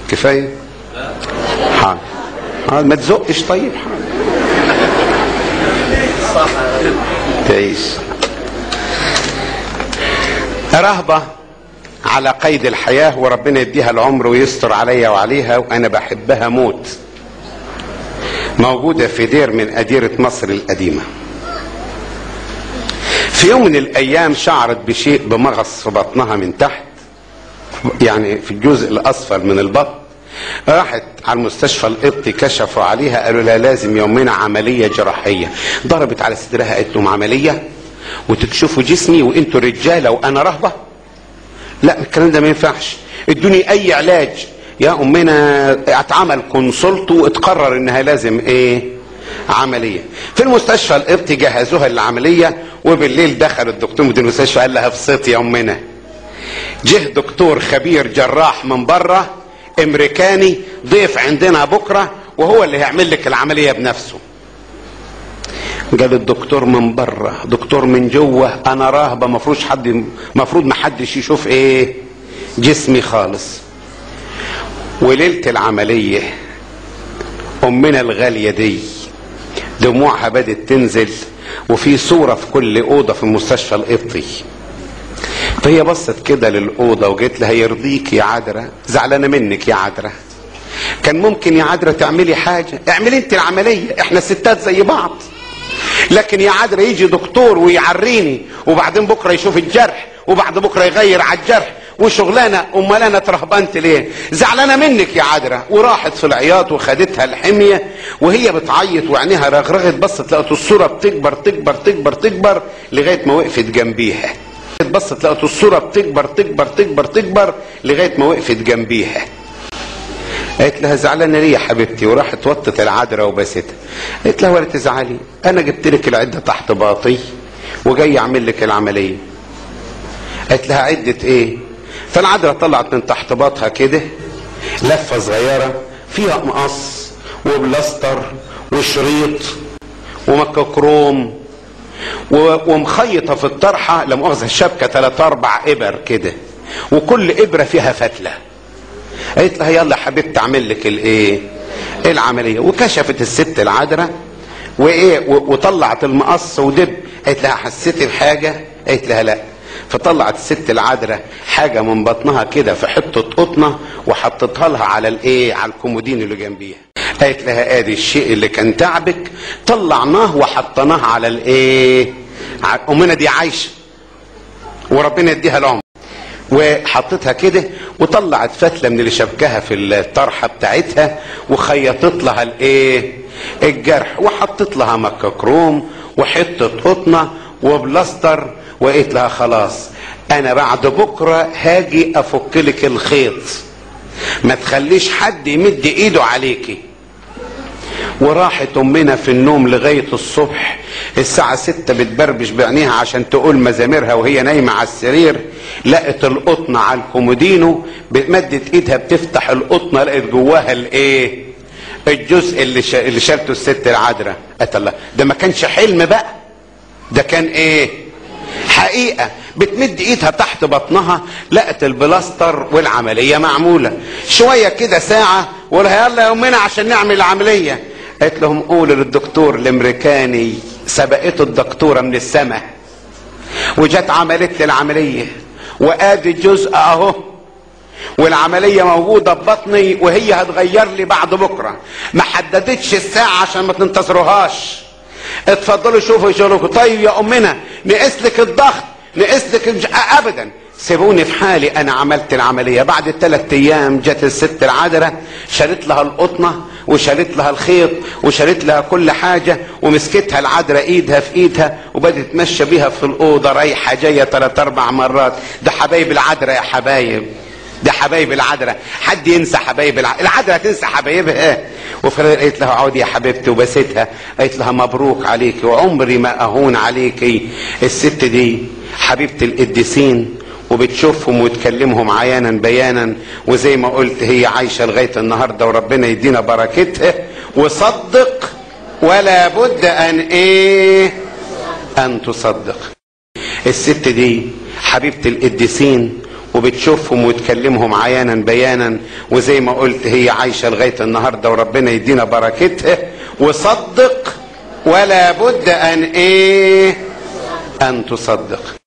كفايه حاضر حاضر ما تزقش طيب حاضر تعيش رهبة على قيد الحياة وربنا يديها العمر ويستر عليا وعليها وأنا بحبها موت موجودة في دير من أديرة مصر القديمة في يوم من الأيام شعرت بشيء بمغص في بطنها من تحت يعني في الجزء الأسفل من البطن راحت على المستشفى القبطي كشفوا عليها قالوا لها لازم يومنا عمليه جراحيه ضربت على صدرها قالت لهم عمليه وتكشفوا جسمي وانتوا رجاله وانا رهبه لا الكلام ده ما ينفعش ادوني اي علاج يا امنا اتعمل كونسلت واتقرر انها لازم ايه عمليه في المستشفى القبطي جهزوها للعمليه وبالليل دخل الدكتور مدير المستشفى قال لها افصتي يا امنا جه دكتور خبير جراح من بره امريكاني ضيف عندنا بكره وهو اللي هيعمل لك العمليه بنفسه قال الدكتور من بره دكتور من جوه انا راهبه مفروض حد مفروض ما حدش يشوف ايه جسمي خالص وليله العمليه امنا الغاليه دي دموعها بدت تنزل وفي صوره في كل اوضه في المستشفى القبطي فهي بصت كده للأوضة وجيت لها يرضيك يا عذرة زعلانة منك يا عذرة كان ممكن يا عذرة تعملي حاجة اعملي انت العملية احنا ستات زي بعض لكن يا عذرة يجي دكتور ويعريني وبعدين بكرة يشوف الجرح وبعد بكرة يغير على الجرح وشغلانة امال انا اترهبنت ليه زعلانة منك يا عذرة وراحت في العياط وخدتها الحمية وهي بتعيط وعينيها رغرغت بصت لقت الصورة بتكبر تكبر تكبر تكبر لغاية ما وقفت جنبيها بصت لقت الصورة بتكبر تكبر تكبر تكبر لغاية ما وقفت جنبيها قالت لها زعلانة ليه يا حبيبتي وراحت وطت العذراء وبستها قالت لها ولا تزعلي انا جبت لك العدة تحت باطي وجاي اعمل لك العملية قالت لها عدة ايه فالعذراء طلعت من تحت باطها كده لفة صغيرة فيها مقص وبلاستر وشريط ومككروم ومخيطه في الطرحه لا مؤاخذه الشبكه ثلاث اربع ابر كده وكل ابره فيها فتله قالت لها يلا حبيبتي اعمل لك الايه العمليه وكشفت الست العذراء وايه وطلعت المقص ودب قالت لها حسيتي بحاجه قالت لها لا فطلعت الست العذراء حاجه من بطنها كده في حته قطنه وحطتها لها على الايه على الكومودين اللي جنبيها قالت لها ادي الشيء اللي كان تعبك طلعناه وحطيناه على الايه امنا دي عايشه وربنا يديها العمر وحطتها كده وطلعت فتله من اللي شبكها في الطرحه بتاعتها وخيطت لها الايه الجرح وحطت لها مكه كروم وحته قطنه وبلاستر وقالت لها خلاص انا بعد بكره هاجي افك لك الخيط ما تخليش حد يمد ايده عليكي وراحت امنا في النوم لغايه الصبح الساعه ستة بتبربش بعينيها عشان تقول مزاميرها وهي نايمه على السرير لقت القطنه على الكومودينو مدت ايدها بتفتح القطنه لقت جواها الايه الجزء اللي شا... اللي شالته الست العذراء قالت الله ده ما كانش حلم بقى ده كان ايه حقيقه بتمد ايدها تحت بطنها لقت البلاستر والعمليه معموله شويه كده ساعه وقولها يلا يا امنا عشان نعمل العمليه قالت لهم قولوا للدكتور الامريكاني سبقته الدكتوره من السماء وجت عملت لي العمليه وادي الجزء اهو والعمليه موجوده في بطني وهي هتغير لي بعد بكره ما حددتش الساعه عشان ما تنتظروهاش اتفضلوا شوفوا شغلكم طيب يا امنا نقيس لك الضغط نقيس لك الج... ابدا سيبوني في حالي انا عملت العمليه بعد ثلاث ايام جت الست العذراء شالت لها القطنه وشالت لها الخيط وشالت لها كل حاجه ومسكتها العذراء ايدها في ايدها وبدت تمشى بيها في الاوضه رايحه جايه ثلاث اربع مرات ده حبايب العذراء يا حبايب ده حبايب العذراء حد ينسى حبايب العذراء العذراء تنسى حبايبها وفي قالت لها اقعدي يا حبيبتي وبستها قالت لها مبروك عليكي وعمري ما اهون عليكي الست دي حبيبه القديسين وبتشوفهم وتكلمهم عيانا بيانا وزي ما قلت هي عايشه لغايه النهارده وربنا يدينا بركتها وصدق ولا بد ان ايه ان تصدق الست دي حبيبه القديسين وبتشوفهم وتكلمهم عيانا بيانا وزي ما قلت هي عايشة لغاية النهاردة وربنا يدينا بركتها وصدق ولا بد ان ايه ان تصدق